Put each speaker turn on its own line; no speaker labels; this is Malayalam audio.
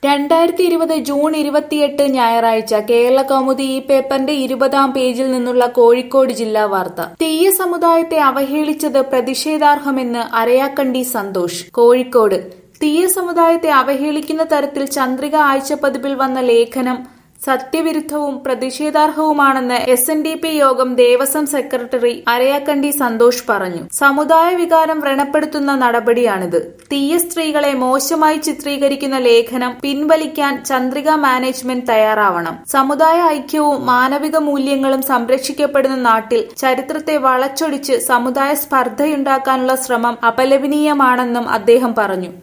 രണ്ടായിരത്തി ഇരുപത് ജൂൺ ഇരുപത്തിയെട്ട് ഞായറാഴ്ച കേരള കൗമുദി ഈ പേപ്പറിന്റെ ഇരുപതാം പേജിൽ നിന്നുള്ള കോഴിക്കോട് ജില്ലാ വാർത്ത തീയ സമുദായത്തെ അവഹേളിച്ചത് പ്രതിഷേധാർഹമെന്ന് അരയാക്കണ്ടി സന്തോഷ് കോഴിക്കോട് തീയ സമുദായത്തെ അവഹേളിക്കുന്ന തരത്തിൽ ചന്ദ്രിക ആഴ്ചപ്പതിപ്പിൽ വന്ന ലേഖനം സത്യവിരുദ്ധവും പ്രതിഷേധാർഹവുമാണെന്ന് എസ് എൻ ഡി പി യോഗം ദേവസ്വം സെക്രട്ടറി അരയാക്കണ്ടി സന്തോഷ് പറഞ്ഞു സമുദായ വികാരം വ്രണപ്പെടുത്തുന്ന നടപടിയാണിത് തീയ സ്ത്രീകളെ മോശമായി ചിത്രീകരിക്കുന്ന ലേഖനം പിൻവലിക്കാൻ ചന്ദ്രിക മാനേജ്മെന്റ് തയ്യാറാവണം സമുദായ ഐക്യവും മാനവിക മൂല്യങ്ങളും സംരക്ഷിക്കപ്പെടുന്ന നാട്ടിൽ ചരിത്രത്തെ വളച്ചൊടിച്ച് സമുദായ സ്പർദ്ധയുണ്ടാക്കാനുള്ള ശ്രമം അപലപനീയമാണെന്നും അദ്ദേഹം പറഞ്ഞു